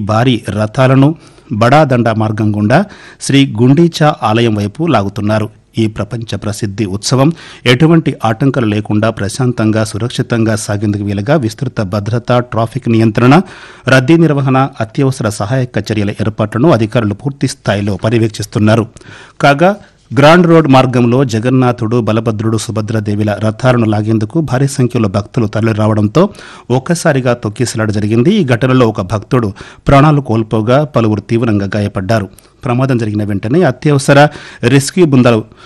భారీ రథాలను బడాదండ మార్గం గుండా శ్రీ గుండీచా ఆలయం వైపు లాగుతున్నారు ఈ ప్రపంచ ప్రసిద్ధి ఉత్సవం ఎటువంటి ఆటంకాలు లేకుండా ప్రశాంతంగా సురక్షితంగా సాగేందుకు వీలుగా విస్తృత భద్రత ట్రాఫిక్ నియంత్రణ రద్దీ నిర్వహణ అత్యవసర సహాయక చర్యల ఏర్పాట్లను అధికారులు పూర్తి స్థాయిలో పర్యవేక్షిస్తున్నారు కాగా గ్రాండ్ రోడ్ మార్గంలో జగన్నాథుడు బలభద్రుడు సుభద్రదేవిల రథాలను లాగేందుకు భారీ సంఖ్యలో భక్తులు తరలిరావడంతో ఒక్కసారిగా తొక్కిసలాట జరిగింది ఈ ఘటనలో ఒక భక్తుడు ప్రాణాలు కోల్పోగా పలువురు తీవ్రంగా గాయపడ్డారు ప్రమాదం జరిగిన వెంటనే అత్యవసర రెస్క్యూ బృందాలు